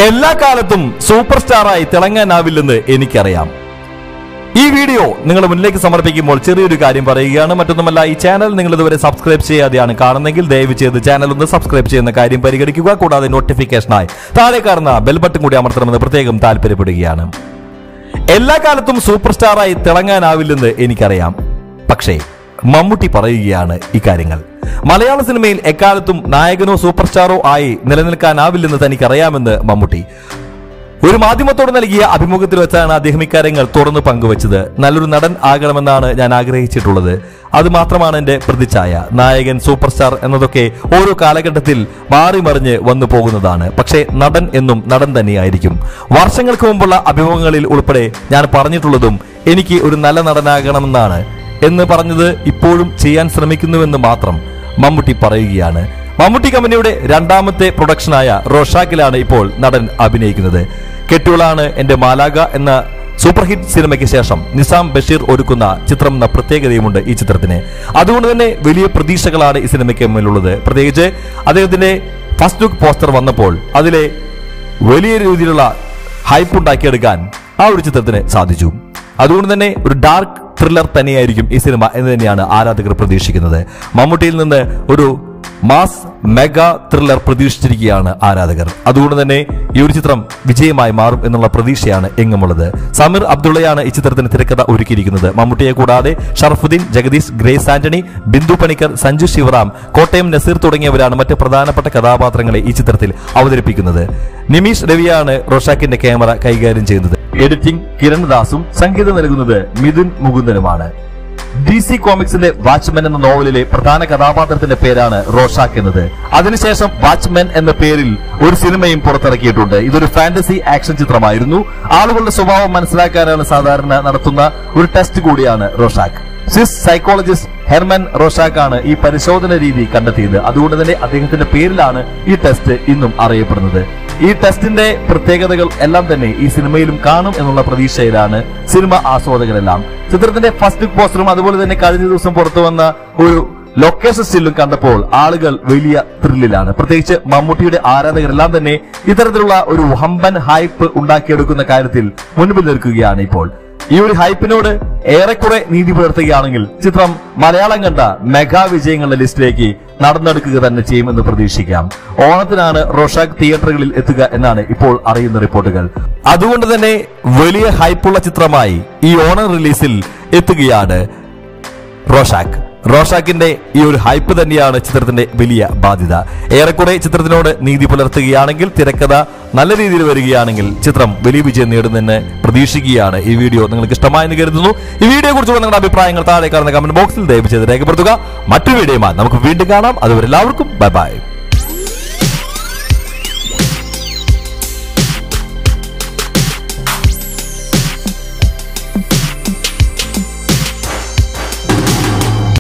എല്ലാ കാലത്തും സൂപ്പർ സ്റ്റാറായി തിളങ്ങാനാവില്ലെന്ന് എനിക്കറിയാം ഈ വീഡിയോ നിങ്ങളുടെ മുന്നിലേക്ക് സമർപ്പിക്കുമ്പോൾ ചെറിയൊരു കാര്യം പറയുകയാണ് മറ്റൊന്നുമല്ല ഈ ചാനൽ നിങ്ങൾ ഇതുവരെ സബ്സ്ക്രൈബ് ചെയ്യാതെയാണ് കാണുന്നെങ്കിൽ ദയവ് ചെയ്ത് ചാനൽ ഒന്ന് സബ്സ്ക്രൈബ് ചെയ്യുന്ന കാര്യം പരിഗണിക്കുക കൂടാതെ നോട്ടിഫിക്കേഷനായി താഴെ കാണുന്ന ബെൽ ബട്ടൺ കൂടി അമർത്തണമെന്ന് പ്രത്യേകം താല്പര്യപ്പെടുകയാണ് എല്ലാ കാലത്തും സൂപ്പർ സ്റ്റാറായി തിളങ്ങാനാവില്ലെന്ന് എനിക്കറിയാം പക്ഷേ മമ്മൂട്ടി പറയുകയാണ് ഇക്കാര്യങ്ങൾ മലയാള സിനിമയിൽ എക്കാലത്തും നായകനോ സൂപ്പർ സ്റ്റാറോ ആയി നിലനിൽക്കാനാവില്ലെന്ന് തനിക്കറിയാമെന്ന് മമ്മൂട്ടി ഒരു മാധ്യമത്തോട് നൽകിയ അഭിമുഖത്തിൽ വെച്ചാണ് അദ്ദേഹം ഇക്കാര്യങ്ങൾ തുറന്നു പങ്കുവച്ചത് നല്ലൊരു നടൻ ആകണമെന്നാണ് ഞാൻ ആഗ്രഹിച്ചിട്ടുള്ളത് അത് മാത്രമാണ് എന്റെ പ്രതിച്ഛായ നായകൻ സൂപ്പർ സ്റ്റാർ എന്നതൊക്കെ ഓരോ കാലഘട്ടത്തിൽ മാറി മറിഞ്ഞ് വന്നു പോകുന്നതാണ് പക്ഷേ നടൻ എന്നും നടൻ തന്നെയായിരിക്കും വർഷങ്ങൾക്ക് മുമ്പുള്ള അഭിമുഖങ്ങളിൽ ഉൾപ്പെടെ ഞാൻ പറഞ്ഞിട്ടുള്ളതും എനിക്ക് ഒരു നല്ല നടനാകണമെന്നാണ് എന്ന് പറഞ്ഞത് ഇപ്പോഴും ചെയ്യാൻ ശ്രമിക്കുന്നുവെന്ന് മാത്രം മമ്മൂട്ടി പറയുകയാണ് മമ്മൂട്ടി കമ്പനിയുടെ രണ്ടാമത്തെ പ്രൊഡക്ഷനായ റോഷാക്കിലാണ് ഇപ്പോൾ നടൻ അഭിനയിക്കുന്നത് കെട്ടുകളാണ് എന്റെ മാലാഗ എന്ന സൂപ്പർ ഹിറ്റ് സിനിമയ്ക്ക് ശേഷം നിസാം ബഷീർ ഒരുക്കുന്ന ചിത്രം എന്ന പ്രത്യേകതയുമുണ്ട് ഈ ചിത്രത്തിന് അതുകൊണ്ട് തന്നെ വലിയ പ്രതീക്ഷകളാണ് ഈ സിനിമയ്ക്ക് മുന്നിലുള്ളത് പ്രത്യേകിച്ച് അദ്ദേഹത്തിന്റെ ഫസ്റ്റ് ലുക്ക് പോസ്റ്റർ വന്നപ്പോൾ അതിലെ വലിയ രീതിയിലുള്ള ഹൈപ്പ് ഉണ്ടാക്കിയെടുക്കാൻ ആ ഒരു ചിത്രത്തിന് സാധിച്ചു അതുകൊണ്ട് തന്നെ ഒരു ഡാർക്ക് ത്രില്ലർ തന്നെയായിരിക്കും ഈ സിനിമ എന്ന് തന്നെയാണ് ആരാധകർ പ്രതീക്ഷിക്കുന്നത് മമ്മൂട്ടിയിൽ നിന്ന് ഒരു മാസ് മെഗാ ത്രില്ലർ പ്രതീക്ഷിച്ചിരിക്കുകയാണ് ആരാധകർ അതുകൊണ്ട് തന്നെ ഈ ഒരു ചിത്രം വിജയമായി മാറും എന്നുള്ള പ്രതീക്ഷയാണ് എങ്ങുമുള്ളത് സമീർ അബ്ദുള്ളയാണ് ഈ ചിത്രത്തിന് തിരക്കഥ ഒരുക്കിയിരിക്കുന്നത് മമ്മൂട്ടിയെ കൂടാതെ ഷറഫുദ്ദീൻ ജഗദീഷ് ഗ്രേസ് ആന്റണി ബിന്ദു പണിക്കർ സഞ്ജു ശിവറാം കോട്ടയം നസീർ തുടങ്ങിയവരാണ് മറ്റ് പ്രധാനപ്പെട്ട കഥാപാത്രങ്ങളെ ഈ ചിത്രത്തിൽ അവതരിപ്പിക്കുന്നത് നിമീഷ് രവിയാണ് റോഷാക്കിന്റെ ക്യാമറ കൈകാര്യം ചെയ്യുന്നത് എഡിറ്റിംഗ് കിരൺ ദാസും സംഗീതം നൽകുന്നത് മിഥുൻ മുകുന്ദനുമാണ് ഡി സി കോമിക്സിന്റെ വാച്ച്മെൻ എന്ന നോവലിലെ പ്രധാന കഥാപാത്രത്തിന്റെ പേരാണ് റോഷാക്ക് എന്നത് അതിനുശേഷം വാച്ച്മെൻ എന്ന പേരിൽ ഒരു സിനിമയും പുറത്തിറക്കിയിട്ടുണ്ട് ഇതൊരു ഫാന്റസി ആക്ഷൻ ചിത്രമായിരുന്നു ആളുകളുടെ സ്വഭാവം മനസ്സിലാക്കാനാണ് സാധാരണ നടത്തുന്ന ഒരു ടെസ്റ്റ് കൂടിയാണ് Rorschach Swiss psychologist Hermann Rorschach ആണ് ഈ പരിശോധന രീതി കണ്ടെത്തിയത് അതുകൊണ്ട് തന്നെ അദ്ദേഹത്തിന്റെ പേരിലാണ് ഈ ടെസ്റ്റ് ഇന്നും അറിയപ്പെടുന്നത് ഈ ടെസ്റ്റിന്റെ പ്രത്യേകതകൾ എല്ലാം തന്നെ ഈ സിനിമയിലും കാണും എന്നുള്ള പ്രതീക്ഷയിലാണ് സിനിമ ആസ്വാദകരെല്ലാം ചിത്രത്തിന്റെ ഫസ്റ്റ് ലുക്ക് പോസ്റ്ററും അതുപോലെ തന്നെ കഴിഞ്ഞ ദിവസം പുറത്തു വന്ന ഒരു ലൊക്കേഷൻ സ്റ്റില്ലും കണ്ടപ്പോൾ ആളുകൾ വലിയ ത്രില്ലിലാണ് പ്രത്യേകിച്ച് മമ്മൂട്ടിയുടെ ആരാധകരെല്ലാം തന്നെ ഇത്തരത്തിലുള്ള ഒരു വമ്പൻ ഹൈപ്പ് ഉണ്ടാക്കിയെടുക്കുന്ന കാര്യത്തിൽ മുൻപിൽ നിൽക്കുകയാണ് ഇപ്പോൾ ഈ ഒരു ഹൈപ്പിനോട് ഏറെക്കുറെ നീതി പുലർത്തുകയാണെങ്കിൽ ചിത്രം മലയാളം കണ്ട മെഗാ വിജയങ്ങളുടെ ലിസ്റ്റിലേക്ക് നടന്നെടുക്കുക തന്നെ ചെയ്യുമെന്ന് പ്രതീക്ഷിക്കാം ഓണത്തിനാണ് റോഷാക്ക് തിയേറ്ററുകളിൽ എത്തുക എന്നാണ് ഇപ്പോൾ അറിയുന്ന റിപ്പോർട്ടുകൾ അതുകൊണ്ട് തന്നെ വലിയ ഹൈപ്പുള്ള ചിത്രമായി ഈ ഓണം റിലീസിൽ എത്തുകയാണ് റോഷാക്ക് റോഷാക്കിന്റെ ഈ ഒരു ഹൈപ്പ് തന്നെയാണ് ചിത്രത്തിന്റെ വലിയ ബാധ്യത ഏറെക്കുറെ ചിത്രത്തിനോട് നീതി പുലർത്തുകയാണെങ്കിൽ തിരക്കഥ നല്ല രീതിയിൽ വരികയാണെങ്കിൽ ചിത്രം വലിയ വിജയം നേടുമെന്ന് പ്രതീക്ഷിക്കുകയാണ് ഈ വീഡിയോ നിങ്ങൾക്ക് ഇഷ്ടമായെന്ന് കരുതുന്നു ഈ വീഡിയോ കുറിച്ചുള്ള നിങ്ങളുടെ അഭിപ്രായങ്ങൾ താഴെ കാണുന്ന കമന്റ് ബോക്സിൽ ദയവ് ചെയ്ത് രേഖപ്പെടുത്തുക മറ്റൊരു വീഡിയോയുമായി നമുക്ക് വീണ്ടും കാണാം അതുവരെ എല്ലാവർക്കും ബൈ ബൈ